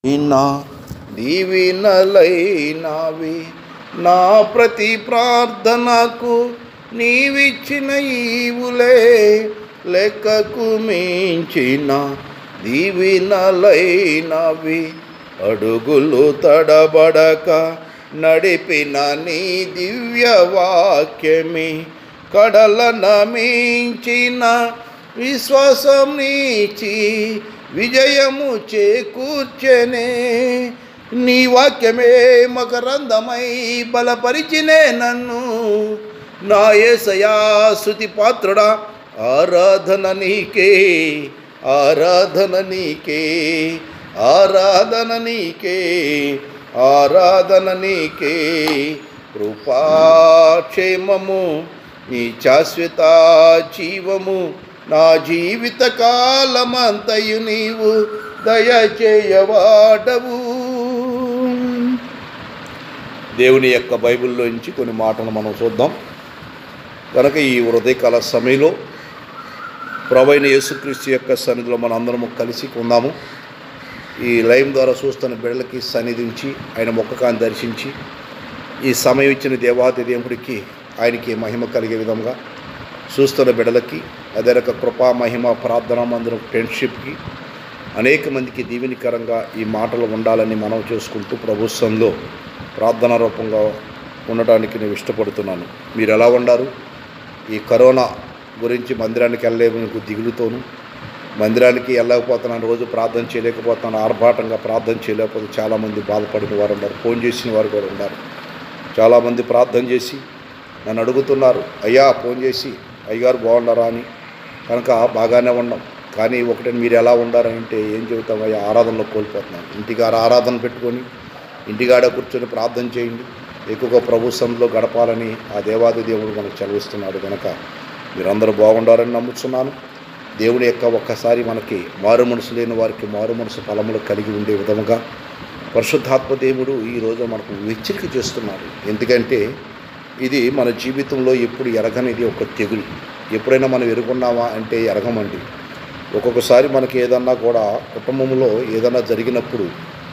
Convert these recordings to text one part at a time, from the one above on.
నా దీవినలైనవి నా ప్రతి ప్రార్థనకు నీవిచ్చిన ఈవులే లెక్కకు మించిన దీవినలైనవి అడుగులు తడబడక నడిపిన నీ దివ్య వాక్యమే కడలన మించిన విశ్వాసం నీచి విజయము చేకూర్చెనే నీ వాక్యమే మకరందమై బలపరిచినే నన్ను నా ఏసయా శృతి పాత్రుడా ఆరాధన నీకే ఆరాధన నీకే ఆరాధన నీకే ఆరాధన నీకే కృపాక్షేమము నీ శాశ్వత జీవము నా జీవిత కాలమంతయు నీవు దయచేయవాడవు దేవుని యొక్క బైబిల్లో నుంచి కొన్ని మాటలు మనం చూద్దాం కనుక ఈ హృదయకాల సమయంలో ప్రభైన యేసుక్రీస్తు యొక్క సన్నిధిలో మన అందరము కలిసి కొందాము ఈ లైవ్ ద్వారా చూస్తున్న బిడ్డలకి సన్నిధించి ఆయన మొక్కకాన్ని దర్శించి ఈ సమయం ఇచ్చిన దేవాది దేవుడికి ఆయనకి మహిమ కలిగే విధంగా చూస్తున్న బిడ్డలకి అదే రక కృపా మహిమ ప్రార్థనా మందిరం ఫ్రెండ్షిప్కి అనేక మందికి దీవెనికరంగా ఈ మాటలు ఉండాలని మనం చేసుకుంటూ ప్రభుత్వంలో ప్రార్థనా రూపంగా ఉండటానికి నేను ఇష్టపడుతున్నాను మీరు ఎలా ఉండారు ఈ కరోనా గురించి మందిరానికి వెళ్ళలేము దిగులుతోను మందిరానికి వెళ్ళకపోతున్నాను రోజు ప్రార్థన చేయలేకపోతున్నాను ఆర్భాటంగా ప్రార్థన చేయలేకపోతే చాలామంది బాధపడిన వారు ఉన్నారు ఫోన్ చేసిన వారు కూడా ఉన్నారు చాలామంది ప్రార్థన చేసి నన్ను అడుగుతున్నారు అయ్యా ఫోన్ చేసి అయ్యగారు బాగున్నారా అని కనుక బాగానే ఉన్నాం కానీ ఒకటి మీరు ఎలా ఉండారంటే ఏం చెబుతాం అయ్యా ఆరాధనలో కోల్పోతున్నాం ఇంటికాడ ఆరాధన పెట్టుకొని ఇంటికాడ కూర్చొని ప్రార్థన చేయండి ఎక్కువగా ప్రభు సందులో గడపాలని ఆ దేవాది దేవుడు మనకు చదివిస్తున్నాడు కనుక మీరందరూ బాగుండారని నమ్ముతున్నాను దేవుని యొక్క ఒక్కసారి మనకి మారు మనసు లేని వారికి మారు మనసు ఫలములు కలిగి ఉండే విధముగా పరిశుద్ధాత్మ దేవుడు ఈరోజు మనకు హెచ్చరిక చేస్తున్నాడు ఎందుకంటే ఇది మన జీవితంలో ఎప్పుడు ఎరగనిది ఒక తెగులు ఎప్పుడైనా మనం ఎరుగున్నామా అంటే ఎరగమండి ఒక్కొక్కసారి మనకి ఏదన్నా కూడా కుటుంబంలో ఏదన్నా జరిగినప్పుడు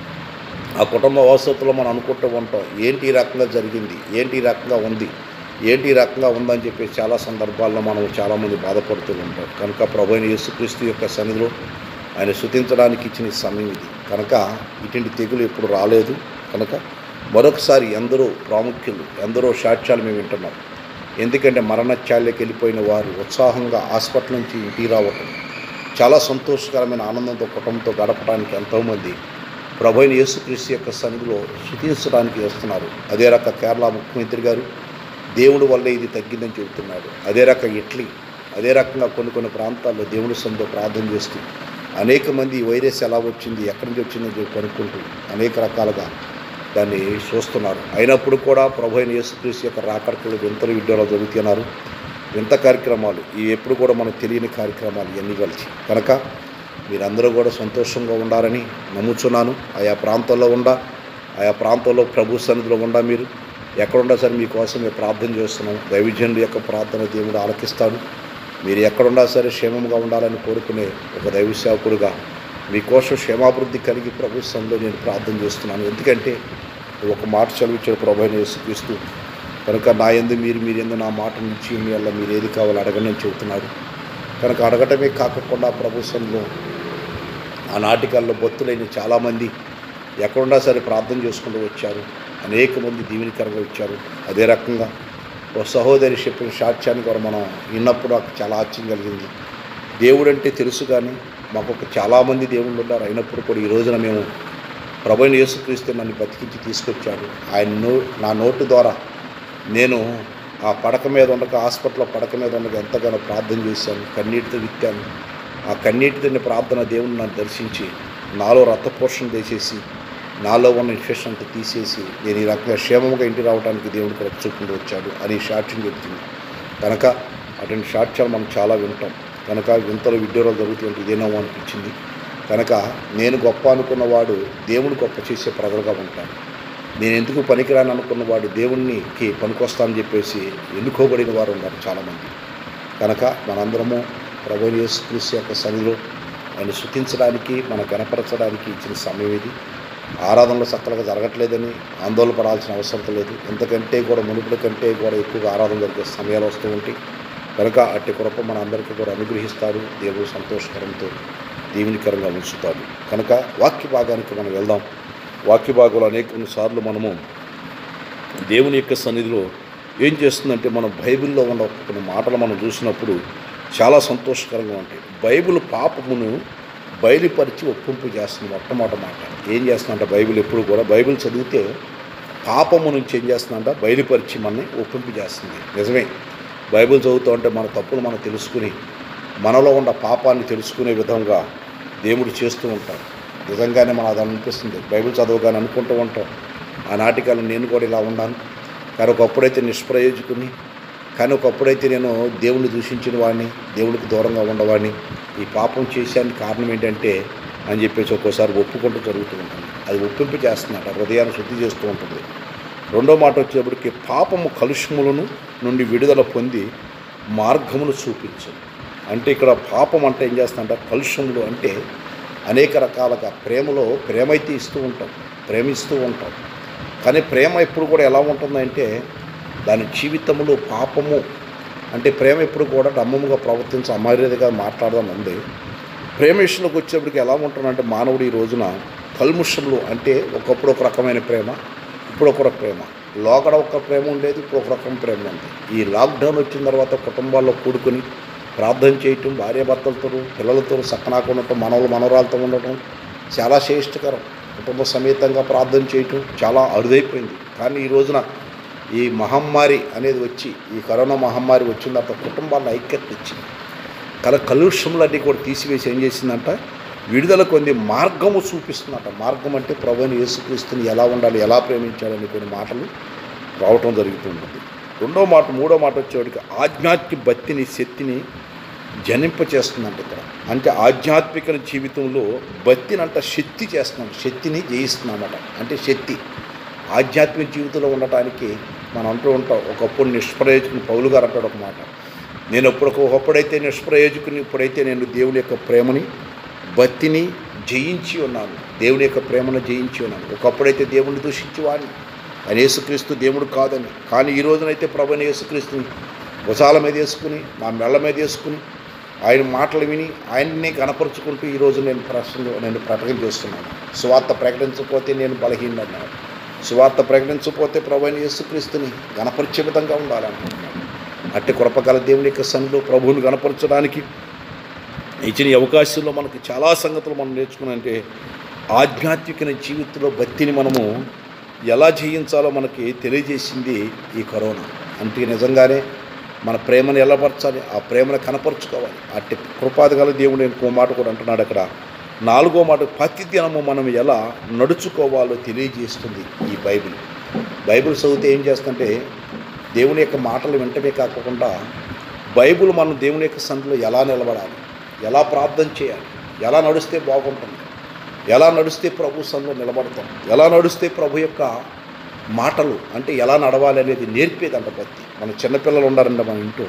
ఆ కుటుంబ వసతుల్లో మనం అనుకుంటూ ఉంటాం ఏంటి ఈ రకంగా జరిగింది ఏంటి ఈ రకంగా ఉంది ఏంటి ఈ రకంగా ఉందని చెప్పి చాలా సందర్భాల్లో మనం చాలామంది బాధపడుతూ ఉంటాం కనుక ప్రభు అయిన యేసుక్రీస్తు యొక్క సన్నిధిలో ఆయన శుతించడానికి ఇచ్చిన ఈ సమయం ఇది కనుక ఇటువంటి తెగులు ఎప్పుడు రాలేదు కనుక మరొకసారి ఎందరో ప్రాముఖ్యులు ఎందరో సాక్ష్యాలు మేము వింటున్నాం ఎందుకంటే మరణత్యాల్లోకి వెళ్ళిపోయిన వారు ఉత్సాహంగా హాస్పిటల్ నుంచి ఇంటికి రావటం చాలా సంతోషకరమైన ఆనందంతో కుటుంబంతో గడపడానికి ఎంతోమంది ప్రభు అయిన యేసుక్రీస్తు యొక్క సన్నిధిలో శుతించడానికి వస్తున్నారు అదే రక కేరళ ముఖ్యమంత్రి గారు దేవుడి వల్ల ఇది తగ్గిందని చెబుతున్నాడు అదే రక ఇట్లీ అదే రకంగా కొన్ని కొన్ని ప్రాంతాల్లో దేవుడి సన్నిధిలో ప్రార్థన చేస్తూ అనేక మంది ఈ వైరస్ ఎలా వచ్చింది ఎక్కడి నుంచి వచ్చిందని చెప్పి కనుక్కుంటూ అనేక రకాలుగా దాన్ని చూస్తున్నారు అయినప్పుడు కూడా ప్రభు అయిన యేసుక్రీస్తు యొక్క రాకడకలు వింతలు విడ్డలో జరుగుతున్నారు వింత కార్యక్రమాలు ఇవి ఎప్పుడు కూడా మనకు తెలియని కార్యక్రమాలు ఇవన్నీ కలిసి కనుక మీరందరూ కూడా సంతోషంగా ఉండాలని నమ్ముచున్నాను ఆయా ప్రాంతాల్లో ఉండ ఆయా ప్రాంతాల్లో ప్రభు సన్నిధిలో ఉండా మీరు ఎక్కడున్నా సరే మీకోసం మేము ప్రార్థన చేస్తున్నాం దైవజనుల యొక్క ప్రార్థన దేవుడు ఆలకిస్తాడు మీరు ఎక్కడున్నా సరే క్షేమంగా ఉండాలని కోరుకునే ఒక దైవ సేవకుడుగా మీకోసం క్షేమాభివృద్ధి కలిగి ప్రభు సన్నిధిలో నేను ప్రార్థన చేస్తున్నాను ఎందుకంటే ఒక మాట చదివించాడు ప్రభు అయిన యేసుక్రీస్తు కనుక నా ఎందు మీరు మీరు ఎందు నా మాట నుంచి మీ వల్ల మీరు ఏది కావాలో అడగని అని చెబుతున్నారు కనుక అడగటమే కాకుండా ప్రభుత్వంలో ఆ నాటికల్లో భక్తులైన చాలామంది ఎక్కడున్నా సరే ప్రార్థన చేసుకుంటూ వచ్చారు అనేక మంది దీవెనికరంగా వచ్చారు అదే రకంగా ఒక సహోదరి చెప్పిన సాక్ష్యాన్ని కూడా మనం విన్నప్పుడు నాకు చాలా ఆశ్చర్యం కలిగింది దేవుడు అంటే తెలుసు కానీ మాకు ఒక చాలామంది దేవుళ్ళు ఉన్నారు అయినప్పుడు కూడా ఈ రోజున మేము ప్రభుని యేసుక్రీస్తు నన్ను బతికించి తీసుకొచ్చాడు ఆయన నో నా నోటు ద్వారా నేను ఆ పడక మీద ఉండక హాస్పిటల్లో పడక మీద ఉండక ఎంతగానో ప్రార్థన చేశాను కన్నీటితో విత్తాను ఆ కన్నీటితో ప్రార్థన దేవుని నన్ను దర్శించి నాలో రక్తపోషణ చేసేసి నాలో ఉన్న ఇన్ఫెక్షన్ అంతా తీసేసి నేను ఈ రకంగా క్షేమంగా ఇంటి రావడానికి దేవుడు కూడా చూపుకుంటూ వచ్చాడు అని సాక్ష్యం చెప్తుంది కనుక అటువంటి సాక్ష్యాలు మనం చాలా వింటాం కనుక వింతలు విడ్డూరాలు జరుగుతుంటే ఇదేనో అనిపించింది కనుక నేను గొప్ప అనుకున్నవాడు దేవుడు గొప్ప చేసే ప్రజలుగా ఉంటాను నేను ఎందుకు పనికిరాని అనుకున్నవాడు దేవునికి పనికొస్తానని చెప్పేసి ఎన్నుకోబడిన వారు ఉన్నారు చాలామంది కనుక మనందరము ప్రభు యేసుక్రీస్తు యొక్క సన్నిధిలో ఆయన శృతించడానికి మన గణపరచడానికి ఇచ్చిన సమయం ఇది ఆరాధనలు సక్కలుగా జరగట్లేదని ఆందోళన పడాల్సిన అవసరం లేదు ఎంతకంటే కూడా మునుపుల కంటే కూడా ఎక్కువగా ఆరాధన జరిగే సమయాలు వస్తూ ఉంటాయి కనుక అట్టి కృప మన అందరికీ కూడా అనుగ్రహిస్తాడు దేవుడు సంతోషకరంతో దీవెనికరంగా ఉంచుతాడు కనుక వాక్య భాగానికి మనం వెళ్దాం వాక్య భాగంలో అనేక సార్లు మనము దేవుని యొక్క సన్నిధిలో ఏం చేస్తుందంటే మనం బైబిల్లో ఉన్న కొన్ని మాటలు మనం చూసినప్పుడు చాలా సంతోషకరంగా ఉంటాయి బైబిల్ పాపమును బయలుపరిచి ఒప్పింపు చేస్తుంది మొట్టమొదటి మాట ఏం చేస్తుందంటే బైబిల్ ఎప్పుడు కూడా బైబిల్ చదివితే పాపము నుంచి ఏం చేస్తుందంట బయలుపరిచి మనని ఒప్పింపు చేస్తుంది నిజమే బైబిల్ చదువుతూ ఉంటే మన తప్పులు మనం తెలుసుకుని మనలో ఉన్న పాపాన్ని తెలుసుకునే విధంగా దేవుడు చేస్తూ ఉంటాడు నిజంగానే మనం అది అనిపిస్తుంది బైబిల్ చదవగానే అనుకుంటూ ఉంటాం ఆ నాటికాలు నేను కూడా ఇలా ఉన్నాను కానీ ఒకప్పుడైతే నిష్ప్రయోజకుని కానీ ఒకప్పుడైతే నేను దేవుణ్ణి దూషించిన వాడిని దేవుడికి దూరంగా ఉండవాడిని ఈ పాపం చేశానికి కారణం ఏంటంటే అని చెప్పేసి ఒక్కోసారి ఒప్పుకుంటూ జరుగుతూ ఉంటుంది అది ఒప్పింపు చేస్తున్నట హృదయాన్ని శుద్ధి చేస్తూ ఉంటుంది రెండో మాట వచ్చేప్పటికి పాపము కలుషములను నుండి విడుదల పొంది మార్గమును చూపించు అంటే ఇక్కడ పాపం అంటే ఏం చేస్తుందంటే కలుషములు అంటే అనేక రకాలుగా ప్రేమలో ప్రేమ అయితే ఇస్తూ ఉంటాం ప్రేమిస్తూ ఉంటాం కానీ ప్రేమ ఎప్పుడు కూడా ఎలా ఉంటుందంటే దాని జీవితంలో పాపము అంటే ప్రేమ ఎప్పుడు కూడా డమ్మముగా ప్రవర్తించి అమర్యాదగా మాట్లాడదాం ఉంది ప్రేమ విషయంలోకి వచ్చేప్పటికి ఎలా ఉంటుందంటే మానవుడు ఈ రోజున కల్ముషంలో అంటే ఒకప్పుడు ఒక రకమైన ప్రేమ ఇప్పుడు ఒక రకం ప్రేమ లోకడ ఒక ప్రేమ ఉండేది ఇప్పుడు ఒక రకం ప్రేమ ఉంది ఈ లాక్డౌన్ వచ్చిన తర్వాత కుటుంబాల్లో కూడుకొని ప్రార్థన చేయటం భార్యాభర్తలతో పిల్లలతో సక్కనాకు ఉండటం మనవలు మనవరాలతో ఉండటం చాలా శ్రేష్టకరం కుటుంబ సమేతంగా ప్రార్థన చేయటం చాలా అరుదైపోయింది కానీ ఈ రోజున ఈ మహమ్మారి అనేది వచ్చి ఈ కరోనా మహమ్మారి వచ్చిన తర్వాత కుటుంబాల్లో ఐక్యత ఇచ్చింది కల కలుషములన్నీ కూడా తీసివేసి ఏం చేసిందంట విడుదల కొన్ని మార్గము చూపిస్తుందట మార్గం అంటే ప్రభుని యేసుక్రీస్తుని ఎలా ఉండాలి ఎలా ప్రేమించాలని కొన్ని మాటలు రావటం జరుగుతుంటుంది రెండో మాట మూడో మాట వచ్చేవాడికి ఆధ్యాత్మిక భక్తిని శక్తిని జనింపచేస్తుందంట ఇక్కడ అంటే ఆధ్యాత్మిక జీవితంలో భక్తిని అంట శక్తి చేస్తున్నాం శక్తిని జయిస్తున్నామట అంటే శక్తి ఆధ్యాత్మిక జీవితంలో ఉండటానికి మనం అంటూ ఉంటాం ఒకప్పుడు నిష్ప్రయోజకుని పౌలు గారు అంటాడు ఒక మాట నేను ఎప్పుడు ఒకప్పుడైతే నిష్ప్రయోజకుని ఇప్పుడైతే నేను దేవుని యొక్క ప్రేమని భక్తిని జయించి ఉన్నాను దేవుని యొక్క ప్రేమను జయించి ఉన్నాను ఒకప్పుడైతే దేవుని దూషించి వాడిని ఆయన యేసుక్రీస్తు దేవుడు కాదని కానీ ఈ రోజునైతే ప్రభుని యేసుక్రీస్తుని భుజాల మీద వేసుకుని నా మెళ్ళ మీద వేసుకుని ఆయన మాటలు విని ఆయన్ని కనపరుచుకుంటూ ఈరోజు నేను ప్రశ్న నేను ప్రకటన చేస్తున్నాను సువార్త ప్రకటించకపోతే నేను బలహీనన్నాను సువార్త ప్రకటించకపోతే ప్రభుని యేసుక్రీస్తుని గణపరిచే విధంగా ఉండాలనుకుంటున్నాను అట్టి కృపగల దేవుని యొక్క సన్నిలో ప్రభువుని గణపరచడానికి ఇచ్చిన ఈ అవకాశంలో మనకు చాలా సంగతులు మనం నేర్చుకున్నంటే ఆధ్యాత్మిక జీవితంలో భక్తిని మనము ఎలా జయించాలో మనకి తెలియజేసింది ఈ కరోనా అంటే నిజంగానే మన ప్రేమను ఎలా పరచాలి ఆ ప్రేమను కనపరుచుకోవాలి అట్టి కృపాది గల దేవుడు ఇంకో మాట కూడా అంటున్నాడు అక్కడ నాలుగో మాట ప్రతి దినము మనం ఎలా నడుచుకోవాలో తెలియజేస్తుంది ఈ బైబిల్ బైబిల్ చదివితే ఏం చేస్తుంటే దేవుని యొక్క మాటలు వెంటనే కాకుండా బైబిల్ మనం దేవుని యొక్క సంధిలో ఎలా నిలబడాలి ఎలా ప్రార్థన చేయాలి ఎలా నడిస్తే బాగుంటుంది ఎలా నడిస్తే ప్రభు సంధిలో నిలబడతాం ఎలా నడిస్తే ప్రభు యొక్క మాటలు అంటే ఎలా నడవాలి అనేది నేర్పేదంట భక్తి మన చిన్నపిల్లలు ఉండారంట మన ఇంట్లో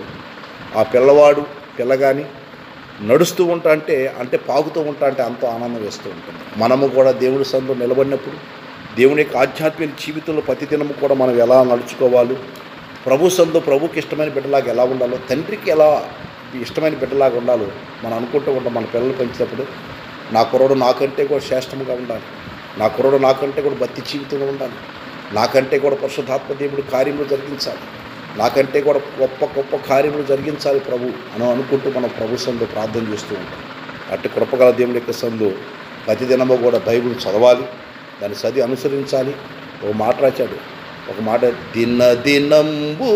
ఆ పిల్లవాడు పిల్లగాని నడుస్తూ ఉంటా అంటే అంటే పాకుతూ ఉంటా అంటే అంత ఆనందం వేస్తూ ఉంటుంది మనము కూడా దేవుడి సందులో నిలబడినప్పుడు దేవుని యొక్క ఆధ్యాత్మిక జీవితంలో ప్రతిదినము కూడా మనం ఎలా నడుచుకోవాలి ప్రభు సందు ప్రభుకి ఇష్టమైన బిడ్డలాగా ఎలా ఉండాలో తండ్రికి ఎలా ఇష్టమైన బిడ్డలాగా ఉండాలో మనం అనుకుంటూ ఉంటాం మన పిల్లలు పెంచినప్పుడు నా కుర్రోడు నాకంటే కూడా శ్రేష్టంగా ఉండాలి నా కుర్రోడు నాకంటే కూడా భక్తి జీవితంలో ఉండాలి నాకంటే కూడా పరిశుద్ధాత్మ దేవుడు కార్యములు జరిగించాలి నాకంటే కూడా గొప్ప గొప్ప కార్యములు జరిగించాలి ప్రభు అని అనుకుంటూ మనం ప్రభు సందు ప్రార్థన చేస్తూ ఉంటాం అట్టి కృపగల దేవుడి యొక్క సందు ప్రతిదినము కూడా బైబిల్ చదవాలి దాన్ని చదివి అనుసరించాలి ఒక మాట రాశాడు ఒక మాట దిన దినంబు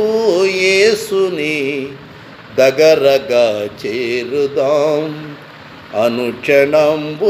యేసుని దగ్గరగా చేరుదాం అనుక్షణంబు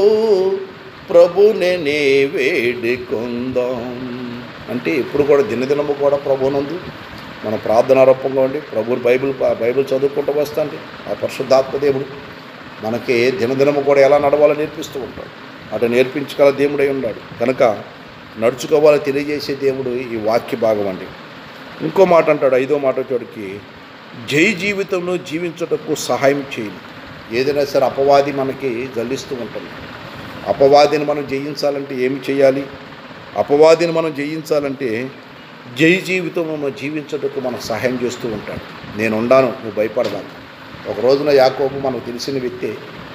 ప్రభునే వేడుకొందాం అంటే ఇప్పుడు కూడా దినదినము కూడా ప్రభునందు మన ప్రార్థన రూపంగా ఉండి ప్రభు బైబిల్ బైబిల్ చదువుకుంటూ వస్తాండి ఆ పరిశుద్ధాత్మ దేవుడు మనకి దినదినము కూడా ఎలా నడవాలో నేర్పిస్తూ ఉంటాడు అటు నేర్పించగల దేవుడై ఉన్నాడు కనుక నడుచుకోవాలో తెలియజేసే దేవుడు ఈ వాక్య భాగం అండి ఇంకో మాట అంటాడు ఐదో మాట వచ్చేటికి జై జీవితంలో జీవించుటకు సహాయం చేయండి ఏదైనా సరే అపవాది మనకి జల్లిస్తూ ఉంటుంది అపవాదిని మనం జయించాలంటే ఏమి చేయాలి అపవాదిని మనం జయించాలంటే జై జీవితం మనం జీవించటకు మనకు సహాయం చేస్తూ ఉంటాడు నేను ఉండాను నువ్వు భయపడదాను ఒక రోజున యాకోబు మనకు తెలిసిన వ్యక్తి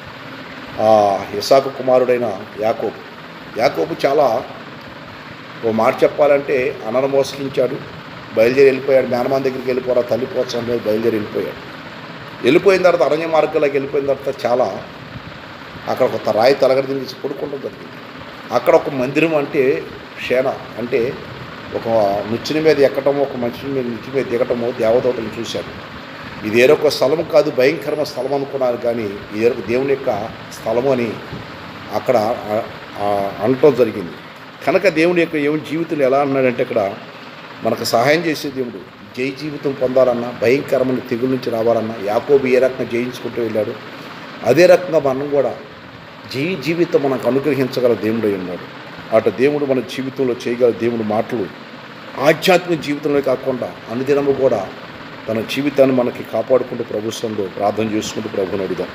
ఆ ఇసాకు కుమారుడైన యాకోబు యాకోబు చాలా ఓ మాట చెప్పాలంటే అనను మోసగించాడు బయలుదేరి వెళ్ళిపోయాడు మేనమాన్ దగ్గరికి వెళ్ళిపోరా తల్లి ప్రోత్సాహం మీద బయలుదేరి వెళ్ళిపోయాడు వెళ్ళిపోయిన తర్వాత అరణ్య మార్గంలోకి వెళ్ళిపోయిన తర్వాత చాలా అక్కడ ఒక రాయి తలగడి తీసి పడుకోవడం జరిగింది అక్కడ ఒక మందిరం అంటే క్షేణ అంటే ఒక నుచ్చిన మీద ఎక్కటమో ఒక మనిషి మీద నుచ్చి మీద దిగటమో దేవదూతను చూశాడు ఇది ఏరొక స్థలం కాదు భయంకరమైన స్థలం అనుకున్నారు కానీ ఇది ఏరొక దేవుని యొక్క స్థలము అని అక్కడ ఆ- ఆ అనటం జరిగింది కనుక దేవుని యొక్క ఏమి జీవితం ఎలా అన్నాడంటే ఇక్కడ మనకు సహాయం చేసే దేవుడు జై జీవితం పొందాలన్నా భయంకరమైన తెగుల నుంచి రావాలన్నా యాకోబు ఏ రకంగా జయించుకుంటూ వెళ్ళాడు అదే రకంగా మనం కూడా జై జీవితం మనకు అనుగ్రహించగల దేవుడై ఉన్నాడు అటు దేవుడు మన జీవితంలో చేయగల దేవుడు మాటలు ఆధ్యాత్మిక జీవితంలో కాకుండా అనుదినము కూడా తన జీవితాన్ని మనకి కాపాడుకుంటూ ప్రభుత్వంలో ప్రార్థన చేసుకుంటూ ప్రభుని అడుగుదాం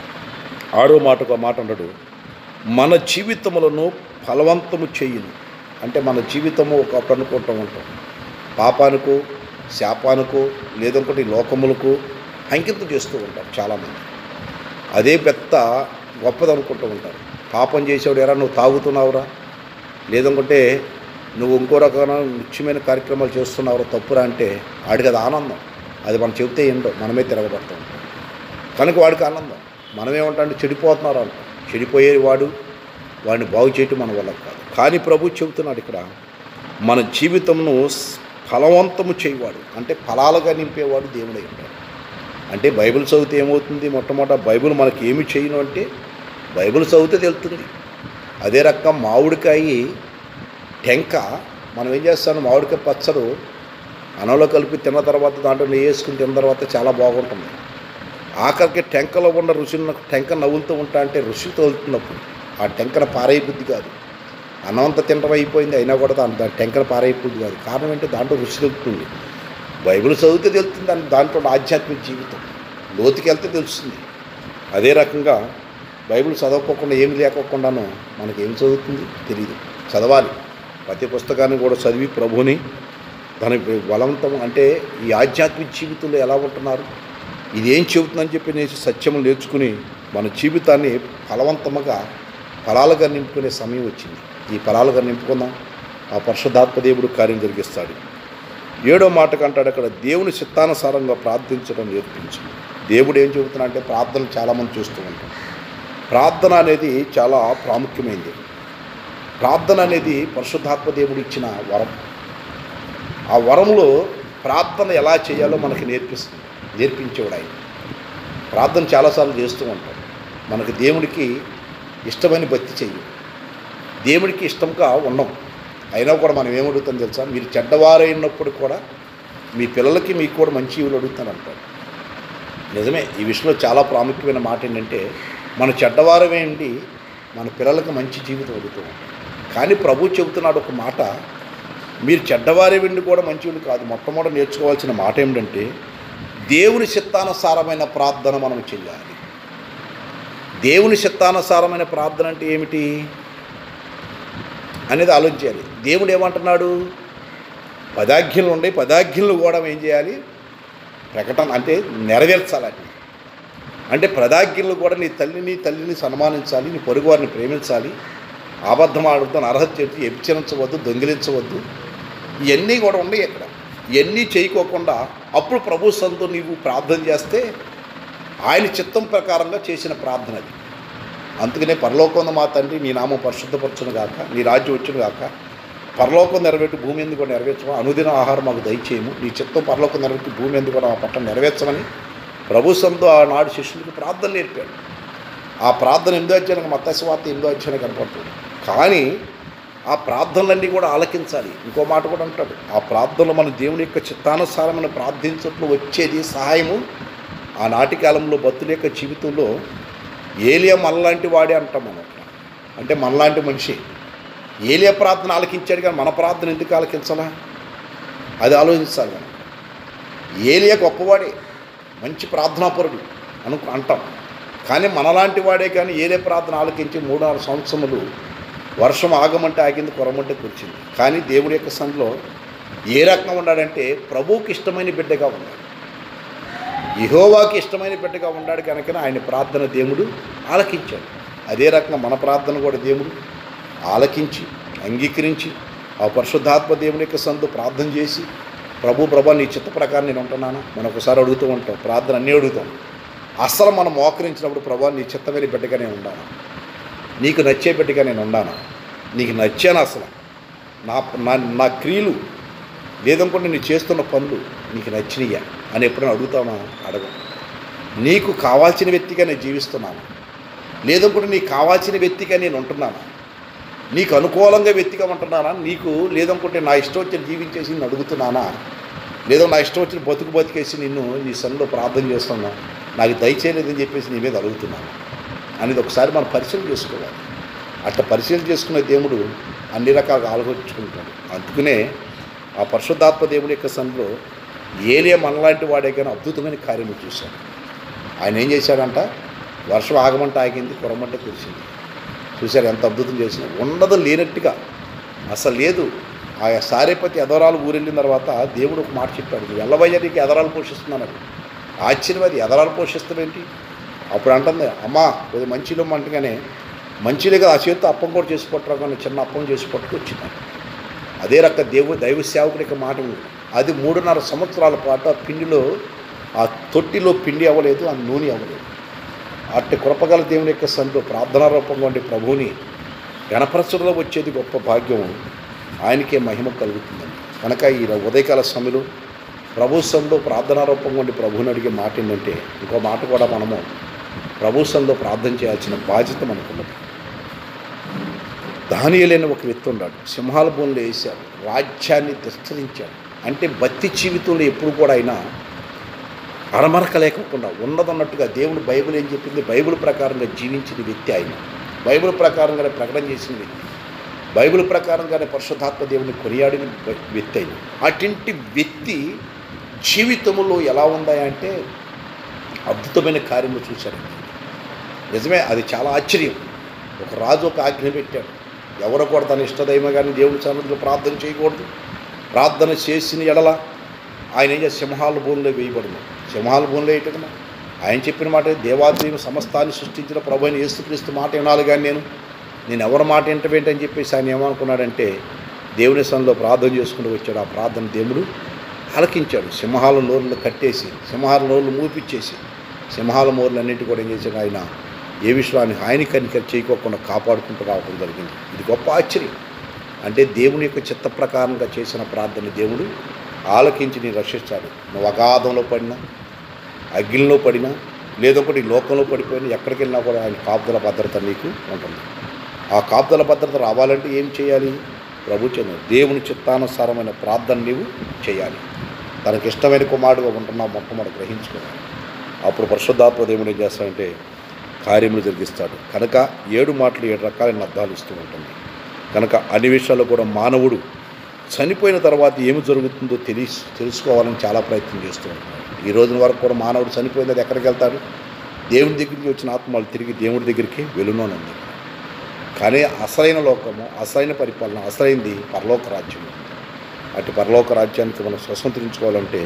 ఆరో మాటకు ఆ మాట అన్నాడు మన జీవితములను ఫలవంతము చేయును అంటే మన జీవితము ఒకప్పుడు అనుకుంటూ ఉంటాం పాపానికో శాపానికో లేదనుకుంటే ఈ లోకములకు అంకితం చేస్తూ ఉంటారు చాలామంది అదే పెద్ద గొప్పది అనుకుంటూ ఉంటారు పాపం చేసేవాడు ఎరా నువ్వు తాగుతున్నావురా లేదనుకుంటే నువ్వు ఇంకో రకమైన ముఖ్యమైన కార్యక్రమాలు చేస్తున్నావురా తప్పురా అంటే వాడికి అది ఆనందం అది మనం చెబితే ఏంటో మనమే తిరగబడుతూ ఉంటాం కనుక వాడికి ఆనందం మనమేమంటే చెడిపోతున్నారు అంట చెడిపోయే వాడు వాడిని బాగు చేయటం మన వల్ల కాదు కానీ ప్రభు చెబుతున్నాడు ఇక్కడ మన జీవితంను ఫలవంతము చేయవాడు అంటే ఫలాలుగా నింపేవాడు దేవుడై ఉంటాడు అంటే బైబిల్ చదివితే ఏమవుతుంది మొట్టమొదట బైబిల్ మనకి ఏమి చేయను అంటే బైబిల్ చదివితే తెలుస్తుంది అదే రకం మామిడికాయ టెంక మనం ఏం చేస్తాను మామిడికాయ పచ్చడు అన్నంలో కలిపి తిన్న తర్వాత దాంట్లో నెయ్యి వేసుకుని తిన్న తర్వాత చాలా బాగుంటుంది ఆఖరికి టెంకలో ఉన్న రుచిని టెంక నవ్వులుతూ ఉంటా అంటే రుచి తోలుతున్నప్పుడు ఆ టెంకన పారైపోద్ది కాదు అన్నం అంతా తినడం అయిపోయింది అయినా కూడా దాని దాని టెంకన పారైపోద్ది కాదు కారణం ఏంటి దాంట్లో రుచి తెలుస్తుంది బైబిల్ చదివితే తెలుస్తుంది దాని దాంట్లో ఉన్న ఆధ్యాత్మిక జీవితం లోతుకి వెళ్తే తెలుస్తుంది అదే రకంగా బైబిల్ చదవకోకుండా ఏమి లేకోకుండానో మనకి ఏం చదువుతుంది తెలియదు చదవాలి ప్రతి పుస్తకాన్ని కూడా చదివి ప్రభుని దాని బలవంతం అంటే ఈ ఆధ్యాత్మిక జీవితంలో ఎలా ఉంటున్నారు ఇది ఏం చెబుతుందని చెప్పి నేను సత్యము నేర్చుకుని మన జీవితాన్ని ఫలవంతముగా ఫలాలుగా నింపుకునే సమయం వచ్చింది ఈ ఫలాలుగా నింపుకుందాం ఆ పరిశుద్ధాత్మ దేవుడు కార్యం జరిగిస్తాడు ఏడో మాటకు అంటాడు అక్కడ దేవుని చిత్తానుసారంగా ప్రార్థించడం నేర్పించు దేవుడు ఏం చెబుతున్నా అంటే ప్రార్థన చాలామంది చూస్తూ ఉంటాం ప్రార్థన అనేది చాలా ప్రాముఖ్యమైనది ప్రార్థన అనేది పరిశుద్ధాత్మ దేవుడు ఇచ్చిన వరం ఆ వరంలో ప్రార్థన ఎలా చేయాలో మనకి నేర్పిస్తుంది నేర్పించేవాడు ఆయన ప్రార్థన చాలాసార్లు చేస్తూ ఉంటాం మనకి దేవుడికి ఇష్టమైన భక్తి చెయ్యి దేవుడికి ఇష్టంగా ఉండం అయినా కూడా మనం ఏమడుగుతాం తెలుసా మీరు చెడ్డవారైనప్పుడు కూడా మీ పిల్లలకి మీకు కూడా మంచి ఇవులు అడుగుతాను అంటాడు నిజమే ఈ విషయంలో చాలా ప్రాముఖ్యమైన మాట ఏంటంటే మన చెడ్డవారమేంటి మన పిల్లలకి మంచి జీవితం అడుగుతూ ఉంటాం కానీ ప్రభు చెబుతున్నాడు ఒక మాట మీరు చెడ్డవారి వెండి కూడా మంచివాడు కాదు మొట్టమొదటి నేర్చుకోవాల్సిన మాట ఏమిటంటే దేవుని చిత్తానుసారమైన ప్రార్థన మనం చేయాలి దేవుని చిత్తానుసారమైన ప్రార్థన అంటే ఏమిటి అనేది ఆలోచించాలి దేవుడు ఏమంటున్నాడు పదాజ్ఞలు ఉండే పదాజ్ఞలు కూడా ఏం చేయాలి ప్రకటన అంటే నెరవేర్చాలని అంటే ప్రదాజ్ఞలు కూడా నీ తల్లిని తల్లిని సన్మానించాలి నీ పొరుగువారిని ప్రేమించాలి అబద్ధం ఆడుతాను అర్హత చేసి వ్యభిచరించవద్దు దొంగిలించవద్దు ఇవన్నీ కూడా ఉన్నాయి ఇక్కడ ఇవన్నీ చేయకోకుండా అప్పుడు ప్రభు సంతో నీవు ప్రార్థన చేస్తే ఆయన చిత్తం ప్రకారంగా చేసిన ప్రార్థన అది అందుకనే పరలోకం మా తండ్రి నీ నామం పరిశుద్ధపరచును గాక నీ రాజ్యం వచ్చును గాక పరలోకం నెరవేర్చి భూమి ఎందుకు కూడా నెరవేర్చము అనుదిన ఆహారం మాకు దయచేయము నీ చిత్తం పరలోకం నెరవేర్చి భూమి ఎందుకు కూడా మా పట్ల నెరవేర్చమని ప్రభు సంతో ఆనాడు శిష్యులకు ప్రార్థన నేర్పాడు ఆ ప్రార్థన ఎనిమిదో అధ్యాయానికి మత్స్యవార్త ఎనిమిదో అధ్యాయానికి కనపడుతుంది కానీ ఆ ప్రార్థనలన్నీ కూడా ఆలకించాలి ఇంకో మాట కూడా అంటాడు ఆ ప్రార్థనలు మన దేవుని యొక్క చిత్తానుసారమైన ప్రార్థించట్లు వచ్చేది సహాయము ఆనాటి కాలంలో భక్తుల యొక్క జీవితంలో ఏలియా మనలాంటి వాడే అంటాం మనం అంటే మనలాంటి మనిషి ఏలియా ప్రార్థన ఆలకించాడు కానీ మన ప్రార్థన ఎందుకు ఆలకించాలా అది ఆలోచించాలి మనం ఏలియా గొప్పవాడే మంచి ప్రార్థనాపరుడు అను అంటాం కానీ మనలాంటి వాడే కానీ ఏదే ప్రార్థన ఆలకించి మూడు నాలుగు సంవత్సరములు వర్షం ఆగమంటే ఆగింది కొరమంటే కూర్చుంది కానీ దేవుడి యొక్క సందులో ఏ రకంగా ఉన్నాడంటే ప్రభువుకి ఇష్టమైన బిడ్డగా ఉన్నాడు యహోవాకి ఇష్టమైన బిడ్డగా ఉన్నాడు కనుక ఆయన ప్రార్థన దేవుడు ఆలకించాడు అదే రకంగా మన ప్రార్థన కూడా దేవుడు ఆలకించి అంగీకరించి ఆ పరిశుద్ధాత్మ దేవుని యొక్క సందు ప్రార్థన చేసి ప్రభు ప్రభా నీ చిత్త ప్రకారం నేను ఉంటున్నాను మనం ఒకసారి అడుగుతూ ఉంటాం ప్రార్థన అన్నీ అడుగుతాం అస్సలు మనం మోకరించినప్పుడు ప్రభా నీ చిత్తమైన బిడ్డగా నేను ఉండాను నీకు నచ్చే బిడ్డగా నేను ఉండాను నీకు నచ్చాను అసలు నా నా నా క్రియలు లేదనుకుంటే నేను చేస్తున్న పనులు నీకు నచ్చినయ్యా అని ఎప్పుడైనా అడుగుతామా అడగం నీకు కావాల్సిన వ్యక్తిగా నేను జీవిస్తున్నాను లేదనుకుంటే నీకు కావాల్సిన వ్యక్తిగా నేను ఉంటున్నాను నీకు అనుకూలంగా వ్యక్తిగా ఉంటున్నానా నీకు లేదనుకుంటే నా ఇష్టం వచ్చిన జీవించేసి నిన్ను అడుగుతున్నానా లేదో నా ఇష్టం వచ్చిన బతుకు బతికేసి నిన్ను నీ సన్నిలో ప్రార్థన చేస్తున్నా నాకు దయచేయలేదని చెప్పేసి నీ మీద అడుగుతున్నాను అనేది ఒకసారి మనం పరిశీలన చేసుకోవాలి అట్లా పరిశీలన చేసుకునే దేవుడు అన్ని రకాలుగా ఆలోచించుకుంటాడు అందుకనే ఆ పరిశుద్ధాత్మ దేవుని యొక్క సన్నిలో ఏలియా మనలాంటి వాడే కానీ అద్భుతమైన కార్యము చూశాడు ఆయన ఏం చేశాడంట వర్షం ఆగమంటే ఆగింది కురమంటే కురిసింది చూశారు ఎంత అద్భుతం చేసిన ఉండదు లేనట్టుగా అసలు లేదు ఆ సారేపతి ఎదరాలు ఊరెళ్ళిన తర్వాత దేవుడు ఒక మాట చెప్పాడు నువ్వు ఎల్లవయ్య నీకు ఎదరాలు పోషిస్తున్నాను ఆశ్చర్యం అది ఎదరాలు పోషిస్తావేంటి అప్పుడు అంటుంది అమ్మా కొద్దిగా మంచిలో అంటగానే మంచిలే కదా ఆ చేతితో అప్పం కూడా చేసి పట్టరా కానీ చిన్న అప్పం చేసి పట్టుకు వచ్చింది అదే రక దేవు దైవ సేవకుడి యొక్క మాట ఉంది అది మూడున్నర సంవత్సరాల పాటు ఆ పిండిలో ఆ తొట్టిలో పిండి అవ్వలేదు ఆ నూనె అవ్వలేదు అట్టి కృపగల దేవుని యొక్క సంతో ప్రార్థనా రూపంగా ఉండే ప్రభువుని గణపరచులో వచ్చేది గొప్ప భాగ్యం ఆయనకే మహిమ కలుగుతుందండి కనుక ఈ ఉదయకాల సమయంలో ప్రభు సంలో ప్రార్థనా రూపంగా ఉండి ప్రభువుని అడిగే మాట ఏంటంటే ఇంకో మాట కూడా మనము ప్రభు సంలో ప్రార్థన చేయాల్సిన బాధ్యత మనకున్నది దానియలేని ఒక వ్యక్తి ఉన్నాడు సింహాల భూమిలో వేశాడు రాజ్యాన్ని విస్తరించాడు అంటే భక్తి జీవితంలో ఎప్పుడు కూడా అయినా అరమరక లేకుండా ఉన్నదన్నట్టుగా దేవుడు బైబిల్ ఏం చెప్పింది బైబిల్ ప్రకారంగా జీవించిన వ్యక్తి ఆయన బైబిల్ ప్రకారంగానే ప్రకటన చేసిన వ్యక్తి బైబిల్ ప్రకారంగానే పరిశుద్ధాత్మ దేవుని కొనియాడిన వ్య- వ్యక్తి అయిన అటువంటి వ్యక్తి జీవితంలో ఎలా ఉందాయంటే అద్భుతమైన కార్యము చూశారు నిజమే అది చాలా ఆశ్చర్యం ఒక రాజు ఒక ఆజ్ఞ పెట్టాడు ఎవరు కూడా తన ఇష్టదైవ కానీ దేవుని సన్నిధిలో ప్రార్థన చేయకూడదు ప్రార్థన చేసిన ఎడల ఆయన ఏం చేసి సింహాల భూమిలో వేయబడింది సింహాల భూమిలో వేయటం ఆయన చెప్పిన మాట దేవాదేవి సమస్తాన్ని సృష్టించిన ప్రభు అయిన యేసుక్రీస్తు మాట వినాలి కానీ నేను నేను ఎవరి మాట వింటవేంటి అని చెప్పేసి ఆయన ఏమనుకున్నాడంటే దేవుని సన్నిలో ప్రార్థన చేసుకుంటూ వచ్చాడు ఆ ప్రార్థన దేవుడు ఆలకించాడు సింహాల నోరులు కట్టేసి సింహాల నోరులు మూపిచ్చేసి సింహాల నోరులు అన్నింటి కూడా ఏం చేశాడు ఆయన ఏ విషయాన్ని ఆయన కనికర చేయకోకుండా కాపాడుకుంటూ రావడం జరిగింది ఇది గొప్ప ఆశ్చర్యం అంటే దేవుని యొక్క చిత్త ప్రకారంగా చేసిన ప్రార్థన దేవుడు ఆలకించి నీ రక్షిస్తాడు నువ్వు అగాధంలో పడినా అగ్నిలో పడినా లేదొకటి లోకంలో పడిపోయినా ఎక్కడికి వెళ్ళినా కూడా ఆయన కాపుదల భద్రత నీకు ఉంటుంది ఆ కాపుదల భద్రత రావాలంటే ఏం చేయాలి ప్రభు చెంది దేవుని చిత్తానుసారమైన ప్రార్థన నీవు చేయాలి తనకి ఇష్టమైన కుమారుడుగా ఉంటున్నావు మొట్టమొదటి గ్రహించుకోవాలి అప్పుడు పరిశుద్ధాత్మ దేవుడు ఏం చేస్తాడంటే కార్యములు జరిగిస్తాడు కనుక ఏడు మాటలు ఏడు రకాలైన అర్థాలు ఇస్తూ ఉంటుంది కనుక అన్ని విషయాల్లో కూడా మానవుడు చనిపోయిన తర్వాత ఏమి జరుగుతుందో తెలిసి తెలుసుకోవాలని చాలా ప్రయత్నం చేస్తూ ఉంటాడు ఈ రోజున వరకు కూడా మానవుడు చనిపోయినది ఎక్కడికి వెళ్తాడు దేవుని దగ్గరికి వచ్చిన ఆత్మలు తిరిగి దేవుడి దగ్గరికి వెలునోనుంది కానీ అసలైన లోకము అసలైన పరిపాలన అసలైంది పరలోక రాజ్యం అటు పరలోక రాజ్యానికి మనం స్వతంత్రించుకోవాలంటే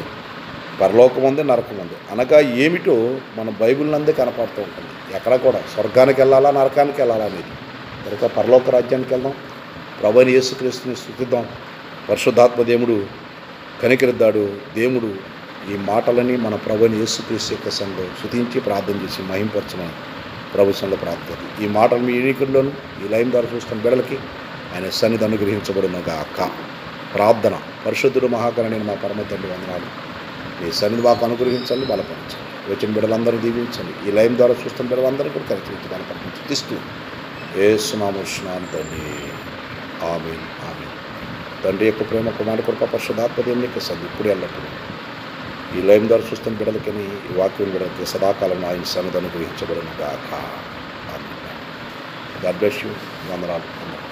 పరలోకం ఉంది నరకం ఉంది అనగా ఏమిటో మన బైబిల్ నందే కనపడుతూ ఉంటుంది ఎక్కడ కూడా స్వర్గానికి వెళ్ళాలా నరకానికి వెళ్ళాలా అనేది కనుక పరలోక రాజ్యానికి వెళ్దాం ప్రభుని యేసుక్రీస్తుని స్థుతిద్దాం పరిశుద్ధాత్మ దేవుడు కనికరిద్దాడు దేవుడు ఈ మాటలని మన ప్రభుని యేసుక్రీస్తు యొక్క సంఘం శుతించి ప్రార్థన చేసి మహింపరచమని ప్రభు సంఘ ప్రార్థన ఈ మాటలు మీ ఎన్నికల్లోనూ ఈ లైన్ ద్వారా చూస్తున్న బిడలకి ఆయన సన్నిధి అనుగ్రహించబడిన గాక ప్రార్థన పరిశుద్ధుడు మహాకరణి మా పరమ తండ్రి వందనాలు మీ సన్నిధి మాకు అనుగ్రహించండి బలపరచండి వచ్చిన బిడ్డలందరూ దీవించండి ఈ లైన్ ద్వారా చూస్తున్న బిడ్డలందరూ కూడా కలిసి బలపరచండి తీస్తూ ఏ సునాముష్ణాం తండ్రి ఆమె ఆమె తండ్రి యొక్క ప్రేమ కుమారి కృప పరిశుధాత్మ దేవుని యొక్క సది ఇప్పుడు ఎల్లప్పుడు ఈ లైన్ ద్వారా చూస్తున్న బిడ్డలకి ఈ వాక్యం బిడ్డలకి సదాకాలం ఆయన సన్నిధి అనుగ్రహించబడిన గాక గాడ్ బ్లెస్ యూ వందనాలు